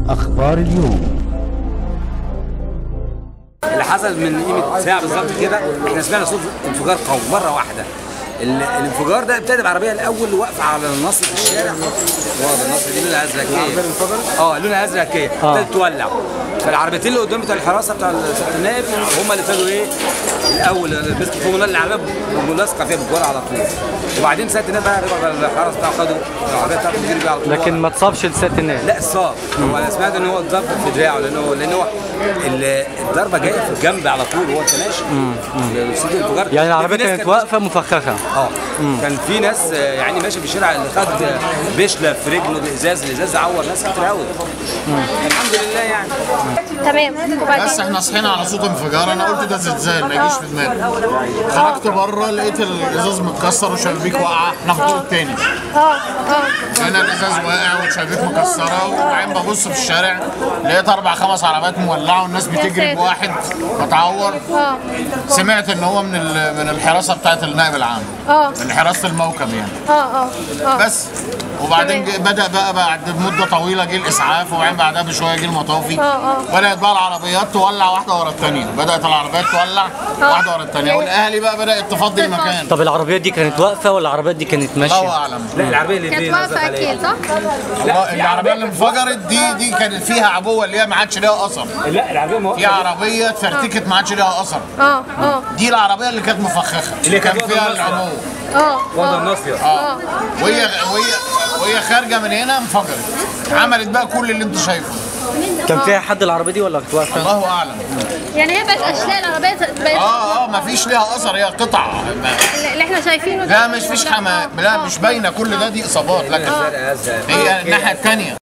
أخبار اليوم اللي حصل من قيمه ساعه بالظبط كده احنا سمعنا صوت انفجار قوي مره واحده ال- الانفجار ده ابتدى بعربيه الاول واقفه على النص في الشارع واضح النص دي لونها ازرقيه اه لونها ازرقيه ابتدت تولع فالعربيتين اللي قدام بتوع الحراسه بتوع سياده النائب هم اللي ابتدوا ايه الاول مسكوا فيهم نار العربيه ملاصقه فيها بالجوار على طول وبعدين سياده النائب بقى رجعوا على الحرس بتاعه خدوا العربيه بتاعته تجري بيها على طول لكن ما تصابش لسات الناس لا اصاب هو انا سمعت ان هو اتضرب في دراعه لان هو لان هو ال- الضربه جايه في الجنب على طول وهو انت ماشي صوت الانفجار يعني العربيه في ناس كانت واقفه مفخخه اه كان في ناس آه، يعني ماشي في الشارع اللي خد بشله في رجله الازاز الازاز عور ناس كتير قوي الحمد لله يعني تمام بس وبعدين احنا صحينا على صوت انفجار انا قلت ده زلزال ما يجيش في دماغي خرجت بره لقيت الازاز متكسر وشبابيك واقعه احنا في الدور التاني اه اه هنا الازاز واقع والشبابيك مكسره وبعدين ببص في الشارع لقيت اربع خمس عربيات مولعه والناس بتجري بواحد متعور اه سمعت ان هو من ال- من الحراسه بتاعت النائب العام اه من حراسه الموكب يعني اه اه اه بس وبعدين جه- بدا بقى بعد مده طويله جه الاسعاف وبعدين بعدها بشويه جه المطافي آه، آه. بدات بقى العربيات تولع واحده ورا الثانيه بدات العربيات تولع واحده ورا الثانيه والاهالي بقى بدات تفضي المكان طب العربيات دي كانت واقفه ولا العربيات دي كانت الله ماشيه اعلم لا العربيه اللي كانت فيه واقفه نزلت عليها. اكيد صح؟ والله العربيه اللي انفجرت دي دي كانت فيها عبوه اللي هي ما عادش ليها اثر لا العربيه في موقفه عربيه اتفرتكت ما عادش ليها اثر اه اه دي العربيه اللي كانت مفخخه اللي كان كانت فيها واخدة العبوه اه واخده الناصيه اه وهي وهي وهي خارجه من هنا انفجرت عملت بقى كل اللي انت شايفه كان فيها حد العربيه دي ولا كانت واقفه الله اعلم يعني هي بقت اشلاء العربيه بقت اه اه ما فيش ليها اثر هي قطع اللي احنا شايفينه لا مش فيش حما لا مش باينه كل ده دي اصابات لكن زرقاء ازرق هي الناحيه الثانيه